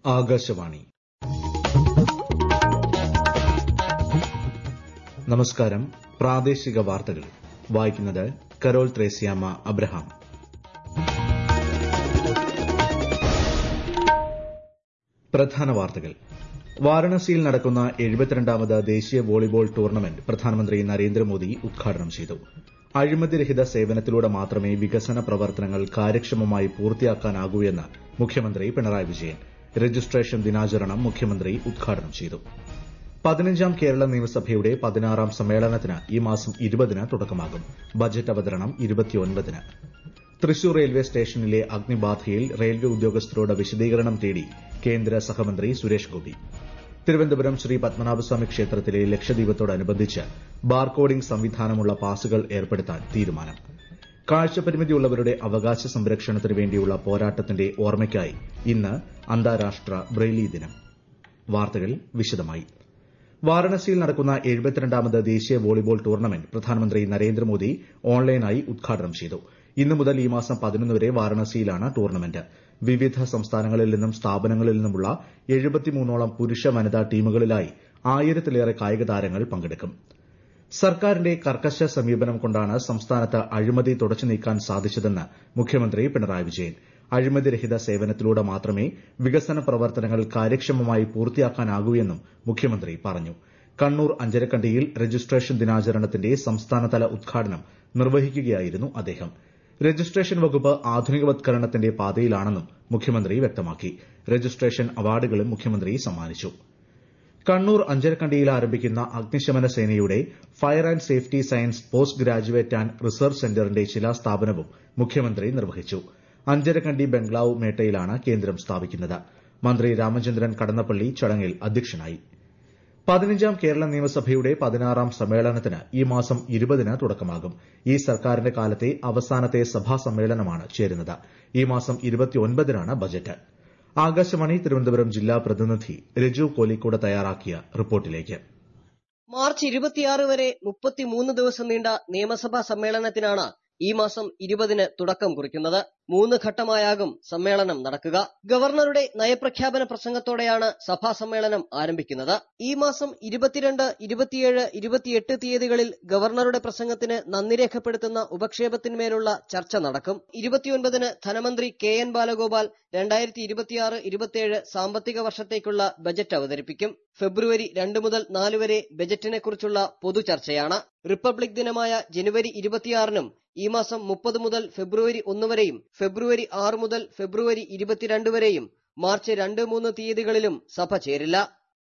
ആകാശവാണി നമസ്കാരം പ്രാദേശിക വാർത്തകൾ വായിക്കുന്നത് കരോൾ ത്രേസ്യാമ്മ അബ്രഹാം പ്രധാന വാർത്തകൾ വാരണസിയിൽ നടക്കുന്ന എഴുപത്തിരണ്ടാമത് ദേശീയ വോളിബോൾ ടൂർണമെന്റ് പ്രധാനമന്ത്രി നരേന്ദ്രമോദി ഉദ്ഘാടനം ചെയ്തു അഴിമതിരഹിത സേവനത്തിലൂടെ മാത്രമേ വികസന പ്രവർത്തനങ്ങൾ കാര്യക്ഷമമായി പൂർത്തിയാക്കാനാകൂ എന്ന് മുഖ്യമന്ത്രി പിണറായി വിജയൻ രജിസ്ട്രേഷൻ ദിനാചരണം മുഖ്യമന്ത്രി ഉദ്ഘാടനം ചെയ്തു പതിനഞ്ചാം കേരള നിയമസഭയുടെ പതിനാറാം സമ്മേളനത്തിന് ഈ മാസം ഇരുപതിന് തുടക്കമാകും ബജറ്റ് അവതരണം ഇരുപത്തിയൊൻപതിന് തൃശൂർ റെയിൽവേ സ്റ്റേഷനിലെ അഗ്നിബാധയിൽ റെയിൽവേ ഉദ്യോഗസ്ഥരോട് വിശദീകരണം തേടി കേന്ദ്ര സഹമന്ത്രി സുരേഷ് ഗോപി തിരുവനന്തപുരം ശ്രീ പത്മനാഭസ്വാമി ക്ഷേത്രത്തിലെ ലക്ഷദ്വീപത്തോടനുബന്ധിച്ച് ബാർകോഡിംഗ് സംവിധാനമുള്ള പാസുകൾ ഏർപ്പെടുത്താൻ തീരുമാനം കാഴ്ചപരിമിതിയുള്ളവരുടെ അവകാശ സംരക്ഷണത്തിനു വേണ്ടിയുള്ള പോരാട്ടത്തിന്റെ ഓർമ്മയ്ക്കായി ഇന്ന് അന്താരാഷ്ട്ര ബ്രെയിലി ദിനം വാർത്തകൾ വിശദമായി വാരണസിയിൽ നടക്കുന്ന എഴുപത്തിരണ്ടാമത് ദേശീയ വോളിബോൾ ടൂർണമെന്റ് പ്രധാനമന്ത്രി നരേന്ദ്രമോദി ഓൺലൈനായി ഉദ്ഘാടനം ചെയ്തു ഇന്നു മുതൽ ഈ മാസം പതിനൊന്ന് വരെ വാരണസിയിലാണ് ടൂർണമെന്റ് വിവിധ സംസ്ഥാനങ്ങളിൽ നിന്നും സ്ഥാപനങ്ങളിൽ നിന്നുമുള്ള എഴുപത്തിമൂന്നോളം പുരുഷ വനിതാ ടീമുകളിലായി ആയിരത്തിലേറെ കായിക താരങ്ങൾ പങ്കെടുക്കും സർക്കാരിന്റെ കർക്കശ സമീപനം കൊണ്ടാണ് സംസ്ഥാനത്ത് അഴിമതി തുടച്ചു നീക്കാൻ സാധിച്ചതെന്ന് മുഖ്യമന്ത്രി പിണറായി വിജയൻ അഴിമതിരഹിത സേവനത്തിലൂടെ മാത്രമേ വികസന പ്രവർത്തനങ്ങൾ കാര്യക്ഷമമായി പൂർത്തിയാക്കാനാകൂ എന്നും മുഖ്യമന്ത്രി പറഞ്ഞു കണ്ണൂർ അഞ്ചരക്കണ്ടിയിൽ രജിസ്ട്രേഷൻ ദിനാചരണത്തിന്റെ സംസ്ഥാനതല ഉദ്ഘാടനം നിർവഹിക്കുകയായിരുന്നു അദ്ദേഹം രജിസ്ട്രേഷൻ വകുപ്പ് ആധുനികവത്കരണത്തിന്റെ പാതയിലാണെന്നും മുഖ്യമന്ത്രി വ്യക്തമാക്കി രജിസ്ട്രേഷൻ അവാർഡുകളും മുഖ്യമന്ത്രി സമ്മാനിച്ചു കണ്ണൂർ അഞ്ചരക്കണ്ടിയിൽ ആരംഭിക്കുന്ന അഗ്നിശമന സേനയുടെ fire and safety science post graduate and research സെന്ററിന്റെ ശിലാസ്ഥാപനവും മുഖ്യമന്ത്രി നിർവഹിച്ചു അഞ്ചരക്കണ്ടി ബംഗ്ലാവ് മേട്ടയിലാണ് കേന്ദ്രം സ്ഥാപിക്കുന്നത് മന്ത്രി രാമചന്ദ്രൻ കടന്നപ്പള്ളി ചടങ്ങിൽ അധ്യക്ഷനായി പതിനഞ്ചാം കേരള നിയമസഭയുടെ പതിനാറാം സമ്മേളനത്തിന് ഈ മാസം ഇരുപതിന് തുടക്കമാകും ഈ സർക്കാരിന്റെ കാലത്തെ അവസാനത്തെ സഭാ സമ്മേളനമാണ് ചേരുന്നത് ഈ മാസം ഇരുപത്തിയൊൻപതിനാണ് ബജറ്റ് ആകാശവാണി തിരുവനന്തപുരം ജില്ലാ പ്രതിനിധി രജു കോലിക്കോട് തയ്യാറാക്കിയ റിപ്പോർട്ടിലേക്ക് മാർച്ച് ഇരുപത്തിയാറ് വരെ മുപ്പത്തിമൂന്ന് ദിവസം നീണ്ട നിയമസഭാ സമ്മേളനത്തിനാണ് ഈ മാസം ഇരുപതിന് തുടക്കം കുറിക്കുന്നത് മൂന്ന് ഘട്ടമായാകും സമ്മേളനം നടക്കുക ഗവർണറുടെ നയപ്രഖ്യാപന പ്രസംഗത്തോടെയാണ് സഭാ സമ്മേളനം ആരംഭിക്കുന്നത് ഈ മാസം ഇരുപത്തിരണ്ട് ഇരുപത്തിയേഴ് ഇരുപത്തിയെട്ട് തീയതികളിൽ ഗവർണറുടെ പ്രസംഗത്തിന് നന്ദി രേഖപ്പെടുത്തുന്ന ഉപക്ഷേപത്തിന്മേലുള്ള ചർച്ച നടക്കും ഇരുപത്തിയൊൻപതിന് ധനമന്ത്രി കെ എൻ ബാലഗോപാൽ രണ്ടായിരത്തി ഇരുപത്തിയാറ് ഇരുപത്തിയേഴ് സാമ്പത്തിക വർഷത്തേക്കുള്ള ബജറ്റ് അവതരിപ്പിക്കും ഫെബ്രുവരി രണ്ട് മുതൽ നാല് വരെ ബജറ്റിനെ കുറിച്ചുള്ള പൊതുചർച്ചയാണ് റിപ്പബ്ലിക് ദിനമായ ജനുവരി ഇരുപത്തിയാറിനും ഈ മാസം മുപ്പത് മുതൽ ഫെബ്രുവരി ഒന്ന് വരെയും ഫെബ്രുവരി ആറ് മുതൽ ഫെബ്രുവരി ഇരുപത്തിരണ്ട് വരെയും മാർച്ച് രണ്ട് മൂന്ന് തീയതികളിലും സഭ ചേരില്ല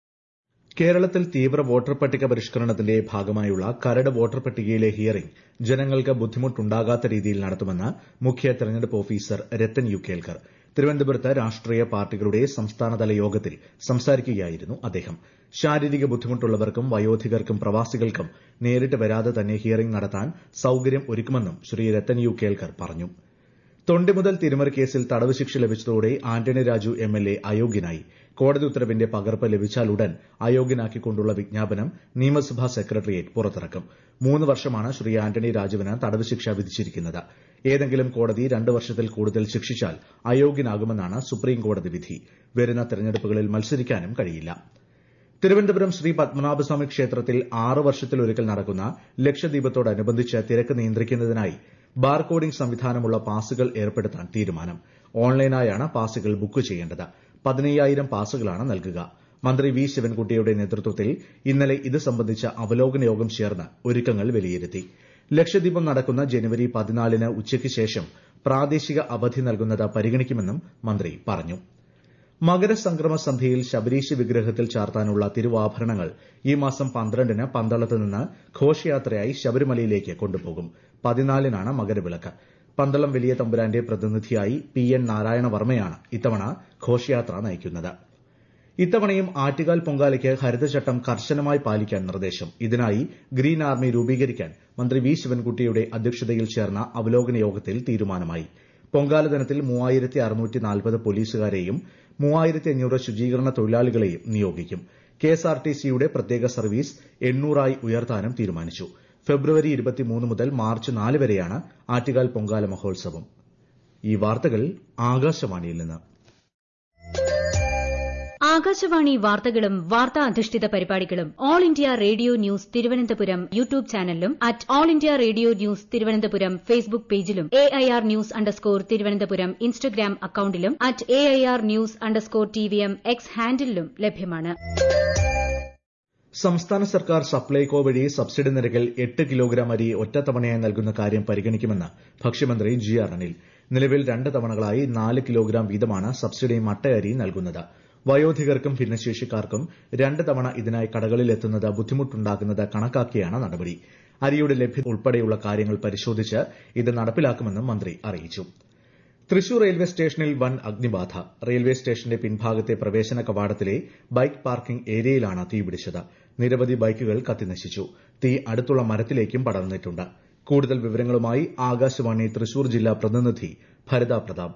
കേരളത്തിൽ തീവ്ര വോട്ടർ പട്ടിക പരിഷ്കരണത്തിന്റെ ഭാഗമായുള്ള കരട് വോട്ടർ പട്ടികയിലെ ഹിയറിംഗ് ജനങ്ങൾക്ക് ബുദ്ധിമുട്ടുണ്ടാകാത്ത രീതിയിൽ നടത്തുമെന്ന് മുഖ്യ തെരഞ്ഞെടുപ്പ് ഓഫീസർ രത്തൻ യു കേൽക്കർ തിരുവനന്തപുരത്ത് രാഷ്ട്രീയ പാർട്ടികളുടെ സംസ്ഥാനതല യോഗത്തിൽ സംസാരിക്കുകയായിരുന്നു അദ്ദേഹം ശാരീരിക ബുദ്ധിമുട്ടുള്ളവർക്കും വയോധികർക്കും പ്രവാസികൾക്കും നേരിട്ട് വരാതെ തന്നെ ഹിയറിംഗ് നടത്താൻ സൌകര്യം ഒരുക്കുമെന്നും ശ്രീ രത്തൻ യു കേൽക്കർ പറഞ്ഞു തൊണ്ടി മുതൽ തിരുമറി കേസിൽ തടവ് ശിക്ഷ ലഭിച്ചതോടെ ആന്റണി രാജു എംഎൽഎ അയോഗ്യനായി കോടതി ഉത്തരവിന്റെ പകർപ്പ് ലഭിച്ചാലുടൻ അയോഗ്യനാക്കിക്കൊണ്ടുള്ള വിജ്ഞാപനം നിയമസഭാ സെക്രട്ടേറിയറ്റ് പുറത്തിറക്കും മൂന്ന് വർഷമാണ് ശ്രീ ആന്റണി രാജുവിന് തടവ് ശിക്ഷ വിധിച്ചിരിക്കുന്നത് ഏതെങ്കിലും കോടതി രണ്ട് വർഷത്തിൽ കൂടുതൽ ശിക്ഷിച്ചാൽ അയോഗ്യനാകുമെന്നാണ് സുപ്രീം കോടതി വിധി വരുന്ന തെരഞ്ഞെടുപ്പുകളിൽ മത്സരിക്കാനും കഴിയില്ല തിരുവനന്തപുരം ശ്രീ പത്മനാഭസ്വാമി ക്ഷേത്രത്തിൽ ആറ് വർഷത്തിലൊരിക്കൽ നടക്കുന്ന ലക്ഷദ്വീപത്തോടനുബന്ധിച്ച് തിരക്ക് നിയന്ത്രിക്കുന്നതിനായി ബാർകോഡിംഗ് സംവിധാനമുള്ള പാസുകൾ ഏർപ്പെടുത്താൻ തീരുമാനം ഓൺലൈനായാണ് പാസുകൾ ബുക്ക് ചെയ്യേണ്ടത് പതിനയ്യായിരം പാസുകളാണ് നൽകുക മന്ത്രി വി ശിവൻകുട്ടിയുടെ നേതൃത്വത്തിൽ ഇന്നലെ ഇത് സംബന്ധിച്ച അവലോകന യോഗം ചേർന്ന് ഒരുക്കങ്ങൾ വിലയിരുത്തി ലക്ഷദ്വീപം നടക്കുന്ന ജനുവരി പതിനാലിന് ഉച്ചയ്ക്ക് ശേഷം പ്രാദേശിക അവധി നൽകുന്നത് പരിഗണിക്കുമെന്നും മന്ത്രി പറഞ്ഞു മകരസംക്രമ സന്ധ്യയിൽ ശബരീശ വിഗ്രഹത്തിൽ ചാർത്താനുള്ള തിരുവാഭരണങ്ങൾ ഈ മാസം പന്ത്രണ്ടിന് പന്തളത്ത് നിന്ന് ഘോഷയാത്രയായി ശബരിമലയിലേക്ക് കൊണ്ടുപോകും പതിനാലിനാണ് മകരവിളക്ക് പന്തളം വലിയ തമ്പുരാന്റെ പ്രതിനിധിയായി പി എൻ നാരായണവർമ്മയാണ് ഇത്തവണ ഘോഷയാത്ര നയിക്കുന്നത് ഇത്തവണയും ആറ്റുകാൽ പൊങ്കാലയ്ക്ക് ഹരിതചട്ടം കർശനമായി പാലിക്കാൻ നിർദ്ദേശം ഇതിനായി ഗ്രീൻ ആർമി രൂപീകരിക്കാൻ മന്ത്രി വി ശിവൻകുട്ടിയുടെ അധ്യക്ഷതയിൽ ചേർന്ന അവലോകന യോഗത്തിൽ തീരുമാനമായി പൊങ്കാല ദിനത്തിൽ മൂവായിരത്തി അറുന്നൂറ്റി നാൽപ്പത് പോലീസുകാരെയും മൂവായിരത്തി അഞ്ഞൂറ് ശുചീകരണ തൊഴിലാളികളെയും നിയോഗിക്കും കെഎസ്ആർടിസിയുടെ പ്രത്യേക സർവീസ് എണ്ണൂറായി ഉയർത്താനും തീരുമാനിച്ചു ഫെബ്രുവരി ഇരുപത്തിമൂന്ന് മുതൽ മാർച്ച് നാല് വരെയാണ് ആറ്റുകാൽ പൊങ്കാല മഹോത്സവം ഈ വാർത്തകൾ ആകാശവാണിയിൽ നിന്ന് ആകാശവാണി വാർത്തകളും വാർത്താ അധിഷ്ഠിത പരിപാടികളും All India Radio news Thiruvananthapuram YouTube ചാനലിലും at All India Radio news Thiruvananthapuram Facebook പേജിലും A I R news underscore Thiruvananthapuram Instagram അക്കൌണ്ടിലും at A I R news underscore T V M X ഹാൻഡിലും ലഭ്യമാണ് സംസ്ഥാന സർക്കാർ സപ്ലൈകോ വഴി സബ്സിഡി നിരക്കിൽ എട്ട് കിലോഗ്രാം അരി ഒറ്റത്തവണയായി നൽകുന്ന കാര്യം പരിഗണിക്കുമെന്ന് ഭക്ഷ്യമന്ത്രി ജി ആർ അനിൽ നിലവിൽ രണ്ട് തവണകളായി നാല് കിലോഗ്രാം വീതമാണ് സബ്സിഡി മട്ടയരി നൽകുന്നത് വയോധികർക്കും ഭിന്നശേഷിക്കാർക്കും രണ്ട് തവണ ഇതിനായി കടകളിൽ എത്തുന്നത് ബുദ്ധിമുട്ടുണ്ടാക്കുന്നത് കണക്കാക്കിയാണ് നടപടി അരിയുടെ ലഭ്യത ഉൾപ്പെടെയുള്ള കാര്യങ്ങൾ പരിശോധിച്ച് ഇത് നടപ്പിലാക്കുമെന്നും മന്ത്രി അറിയിച്ചു തൃശൂർ റെയിൽവേ സ്റ്റേഷനിൽ വൻ അഗ്നിബാധ റെയിൽവേ സ്റ്റേഷന്റെ പിൻഭാഗത്തെ പ്രവേശന കവാടത്തിലെ ബൈക്ക് പാർക്കിംഗ് ഏരിയയിലാണ് തീപിടിച്ചത് നിരവധി ബൈക്കുകൾ കത്തിനശിച്ചു തീ അടുത്തുള്ള മരത്തിലേക്കും പടർന്നിട്ടുണ്ട് കൂടുതൽ വിവരങ്ങളുമായി ആകാശവാണി തൃശൂർ ജില്ലാ പ്രതിനിധി ഭരിത പ്രതാപ്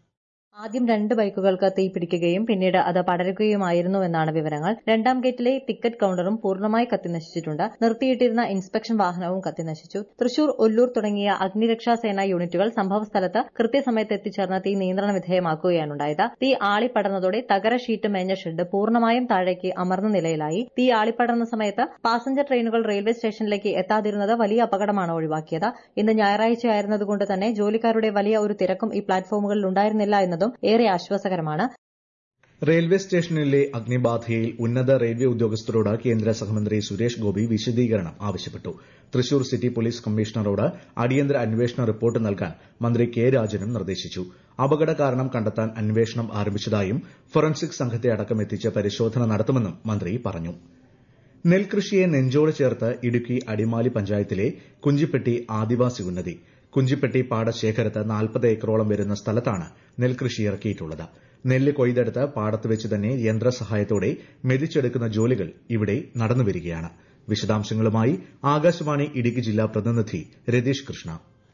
ആദ്യം രണ്ട് ബൈക്കുകൾക്ക് തീ പിടിക്കുകയും പിന്നീട് അത് പടരുകയുമായിരുന്നുവെന്നാണ് വിവരങ്ങൾ രണ്ടാം ഗേറ്റിലെ ടിക്കറ്റ് കൌണ്ടറും പൂർണ്ണമായി കത്തിനശിച്ചിട്ടുണ്ട് നിർത്തിയിട്ടിരുന്ന ഇൻസ്പെക്ഷൻ വാഹനവും കത്തിനശിച്ചു തൃശൂർ ഒല്ലൂർ തുടങ്ങിയ അഗ്നിരക്ഷാ സേനാ യൂണിറ്റുകൾ സംഭവസ്ഥലത്ത് കൃത്യസമയത്ത് എത്തിച്ചേർന്ന് തീ നിയന്ത്രണ വിധേയമാക്കുകയാണുണ്ടായത് തീ ആളിപ്പടർന്നതോടെ തകര ഷീറ്റ് മേഞ്ഞ ഷെഡ് പൂർണ്ണമായും താഴേക്ക് അമർന്ന നിലയിലായി തീ ആളിപ്പടർന്ന സമയത്ത് പാസഞ്ചർ ട്രെയിനുകൾ റെയിൽവേ സ്റ്റേഷനിലേക്ക് എത്താതിരുന്നത് വലിയ അപകടമാണ് ഒഴിവാക്കിയത് ഇന്ന് ഞായറാഴ്ചയായിരുന്നതുകൊണ്ട് തന്നെ ജോലിക്കാരുടെ വലിയ ഒരു തിരക്കും ഈ പ്ലാറ്റ്ഫോമുകളിൽ ഉണ്ടായിരുന്നില്ല എന്നതും ഏറെ ആശ്വാസകരമാണ് റെയിൽവേ സ്റ്റേഷനിലെ അഗ്നിബാധയിൽ ഉന്നത റെയിൽവേ ഉദ്യോഗസ്ഥരോട് കേന്ദ്ര സഹമന്ത്രി സുരേഷ് ഗോപി വിശദീകരണം ആവശ്യപ്പെട്ടു തൃശൂർ സിറ്റി പോലീസ് കമ്മീഷണറോട് അടിയന്തര അന്വേഷണ റിപ്പോർട്ട് നൽകാൻ മന്ത്രി കെ രാജനും നിർദ്ദേശിച്ചു അപകട കാരണം കണ്ടെത്താൻ അന്വേഷണം ആരംഭിച്ചതായും ഫോറൻസിക് സംഘത്തെ അടക്കം എത്തിച്ച് പരിശോധന നടത്തുമെന്നും മന്ത്രി പറഞ്ഞു നെൽകൃഷിയെ നെഞ്ചോട് ചേർത്ത് ഇടുക്കി അടിമാലി പഞ്ചായത്തിലെ കുഞ്ചിപ്പെട്ടി ആദിവാസി ഉന്നതി കുഞ്ചിപ്പെട്ടി പാടശേഖരത്ത് നാൽപ്പത് ഏക്കറോളം വരുന്ന സ്ഥലത്താണ് നെൽകൃഷി ഇറക്കിയിട്ടുള്ളത് നെല്ല് കൊയ്തെടുത്ത് പാടത്ത് വെച്ച് തന്നെ യന്ത്രസഹായത്തോടെ മെതിച്ചെടുക്കുന്ന ജോലികൾ ഇവിടെ നടന്നുവരികയാണ് വിശദാംശങ്ങളുമായി ആകാശവാണി ഇടുക്കി ജില്ലാ പ്രതിനിധി രതീഷ് കൃഷ്ണ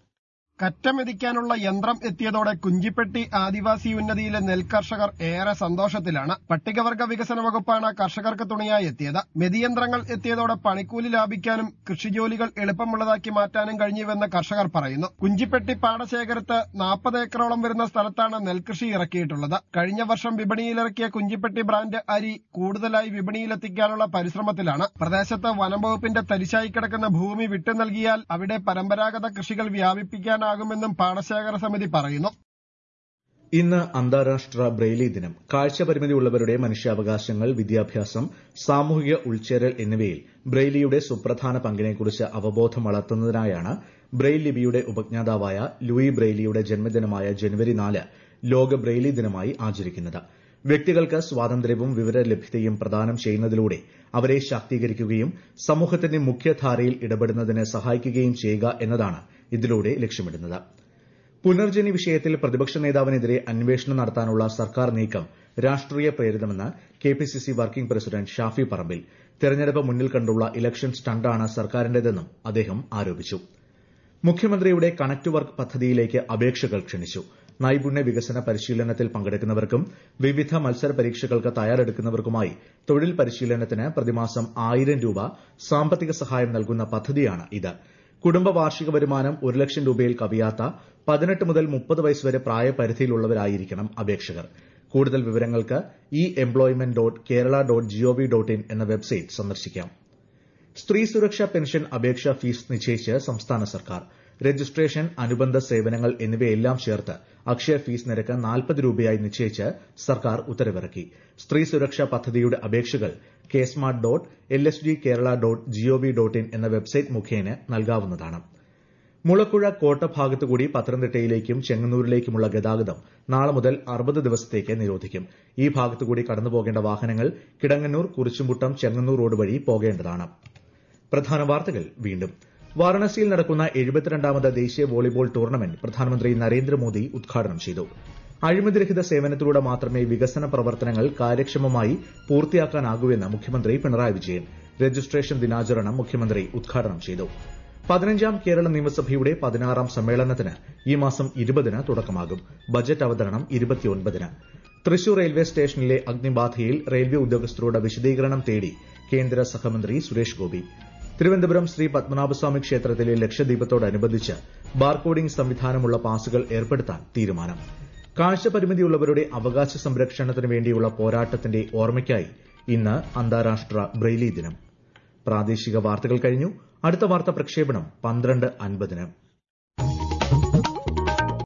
കറ്റമെതിക്കാനുള്ള യന്ത്രം എത്തിയതോടെ കുഞ്ചിപ്പെട്ടി ആദിവാസി ഉന്നതിയിലെ നെൽകർഷകർ ഏറെ സന്തോഷത്തിലാണ് പട്ടികവർഗ വികസന വകുപ്പാണ് കർഷകർക്ക് തുണയായി എത്തിയത് മെതിയന്ത്രങ്ങൾ എത്തിയതോടെ പണിക്കൂലി ലാഭിക്കാനും കൃഷിജോലികൾ എളുപ്പമുള്ളതാക്കി മാറ്റാനും കഴിഞ്ഞുവെന്ന് കർഷകർ പറയുന്നു കുഞ്ചിപ്പെട്ടി പാടശേഖരത്ത് നാൽപ്പത് ഏക്കറോളം വരുന്ന സ്ഥലത്താണ് നെൽകൃഷി ഇറക്കിയിട്ടുള്ളത് കഴിഞ്ഞ വർഷം വിപണിയിലിറക്കിയ കുഞ്ചിപ്പെട്ടി ബ്രാൻഡ് അരി കൂടുതലായി വിപണിയിലെത്തിക്കാനുള്ള പരിശ്രമത്തിലാണ് പ്രദേശത്ത് വനം വകുപ്പിന്റെ തരിശായി കിടക്കുന്ന ഭൂമി വിട്ടു നൽകിയാൽ അവിടെ പരമ്പരാഗത കൃഷികൾ വ്യാപിപ്പിക്കാൻ ഉണ്ടാകുമെന്നും പാടശേഖര സമിതി പറയുന്നു ഇന്ന് അന്താരാഷ്ട്ര ബ്രെയിലി ദിനം കാഴ്ചപരിമിതി ഉള്ളവരുടെ മനുഷ്യാവകാശങ്ങൾ വിദ്യാഭ്യാസം സാമൂഹിക ഉൾച്ചേരൽ എന്നിവയിൽ ബ്രെയിലിയുടെ സുപ്രധാന പങ്കിനെക്കുറിച്ച് അവബോധം വളർത്തുന്നതിനായാണ് ബ്രെയിൽ ലിപിയുടെ ഉപജ്ഞാതാവായ ലൂയി ബ്രെയിലിയുടെ ജന്മദിനമായ ജനുവരി നാല് ലോക ബ്രെയിലി ദിനമായി ആചരിക്കുന്നത് വ്യക്തികൾക്ക് സ്വാതന്ത്ര്യവും വിവരലഭ്യതയും പ്രദാനം ചെയ്യുന്നതിലൂടെ അവരെ ശാക്തീകരിക്കുകയും സമൂഹത്തിന്റെ മുഖ്യധാരയിൽ ഇടപെടുന്നതിന് സഹായിക്കുകയും ചെയ്യുക എന്നതാണ് ഇതിലൂടെ ലക്ഷ്യമിടുന്നത് പുനർജനി വിഷയത്തിൽ പ്രതിപക്ഷ നേതാവിനെതിരെ അന്വേഷണം നടത്താനുള്ള സർക്കാർ നീക്കം രാഷ്ട്രീയ പ്രേരിതമെന്ന് KPCC working president Shafi Parambil തെരഞ്ഞെടുപ്പ് മുന്നിൽ കണ്ടുള്ള ഇലക്ഷൻ സ്റ്റണ്ടാണ് സർക്കാരിന്റേതെന്നും അദ്ദേഹം ആരോപിച്ചു മുഖ്യമന്ത്രിയുടെ കണക്ട് വർക്ക് പദ്ധതിയിലേക്ക് അപേക്ഷകൾ ക്ഷണിച്ചു നൈപുണ്യ വികസന പരിശീലനത്തിൽ പങ്കെടുക്കുന്നവർക്കും വിവിധ മത്സര പരീക്ഷകൾക്ക് തയ്യാറെടുക്കുന്നവർക്കുമായി തൊഴിൽ പരിശീലനത്തിന് പ്രതിമാസം ആയിരം രൂപ സാമ്പത്തിക സഹായം നൽകുന്ന പദ്ധതിയാണ് ഇത് കുടുംബ വാർഷിക വരുമാനം ഒരു ലക്ഷം രൂപയിൽ കവിയാത്ത പതിനെട്ട് മുതൽ മുപ്പത് വയസ്സ് വരെ പ്രായപരിധിയിലുള്ളവരായിരിക്കണം അപേക്ഷകർ കൂടുതൽ വിവരങ്ങൾക്ക് E employment dot Kerala dot G O V dot in എന്ന വെബ്സൈറ്റ് സന്ദർശിക്കാം സ്ത്രീ സുരക്ഷാ പെൻഷൻ അപേക്ഷാ ഫീസ് നിശ്ചയിച്ച് സംസ്ഥാന സർക്കാർ രജിസ്ട്രേഷൻ അനുബന്ധ സേവനങ്ങൾ എന്നിവയെല്ലാം ചേർത്ത് അക്ഷയ ഫീസ് നിരക്ക് നാൽപ്പത് രൂപയായി നിശ്ചയിച്ച് സർക്കാർ ഉത്തരവിറക്കി സ്ത്രീ സുരക്ഷാ പദ്ധതിയുടെ അപേക്ഷകൾ K smart dot L S D Kerala dot G O V dot in എന്ന വെബ്സൈറ്റ് മുഖേന നൽകാവുന്നതാണ് മുളക്കുഴ കോട്ട ഭാഗത്തുകൂടി പത്തനംതിട്ടയിലേക്കും ചെങ്ങന്നൂരിലേക്കുമുള്ള ഗതാഗതം നാളെ മുതൽ അറുപത് ദിവസത്തേക്ക് നിരോധിക്കും ഈ ഭാഗത്തുകൂടി കടന്നുപോകേണ്ട വാഹനങ്ങൾ കിടങ്ങന്നൂർ കുരിശുംകുട്ടം ചെങ്ങന്നൂർ റോഡ് വഴി പോകേണ്ടതാണ് പ്രധാന വാർത്തകൾ വീണ്ടും വാരണസിയിൽ നടക്കുന്ന എഴുപത്തിരണ്ടാമത് ദേശീയ വോളിബോൾ ടൂർണമെന്റ് പ്രധാനമന്ത്രി നരേന്ദ്രമോദി ഉദ്ഘാടനം ചെയ്തു അഴിമതിരഹിത സേവനത്തിലൂടെ മാത്രമേ വികസന പ്രവർത്തനങ്ങൾ കാര്യക്ഷമമായി പൂർത്തിയാക്കാനാകൂവെന്ന് മുഖ്യമന്ത്രി പിണറായി വിജയൻ രജിസ്ട്രേഷൻ ദിനാചരണം മുഖ്യമന്ത്രി ഉദ്ഘാടനം ചെയ്തു പതിനഞ്ചാം കേരള നിയമസഭയുടെ പതിനാറാം സമ്മേളനത്തിന് ഈ മാസം ഇരുപതിന് തുടക്കമാകും ബജറ്റ് അവതരണം ഇരുപത്തിയൊൻപതിന് തൃശൂർ റെയിൽവേ സ്റ്റേഷനിലെ അഗ്നിബാധയിൽ റെയിൽവേ ഉദ്യോഗസ്ഥരോട് വിശദീകരണം തേടി കേന്ദ്ര സഹമന്ത്രി സുരേഷ് ഗോപി തിരുവനന്തപുരം ശ്രീ പത്മനാഭസ്വാമി ക്ഷേത്രത്തിലെ ലക്ഷദ്വീപത്തോടനുബന്ധിച്ച് ബാർകോഡിംഗ് സംവിധാനമുള്ള പാസുകൾ ഏർപ്പെടുത്താൻ തീരുമാനം കാഴ്ചപരിമിതിയുള്ളവരുടെ അവകാശ സംരക്ഷണത്തിന് വേണ്ടിയുള്ള പോരാട്ടത്തിന്റെ ഓർമ്മയ്ക്കായി ഇന്ന് അന്താരാഷ്ട്ര ബ്രെയിലി ദിനം പ്രാദേശിക വാർത്തകൾ കഴിഞ്ഞു അടുത്ത വാർത്താ പ്രക്ഷേപണം പന്ത്രണ്ട് അൻപതിന്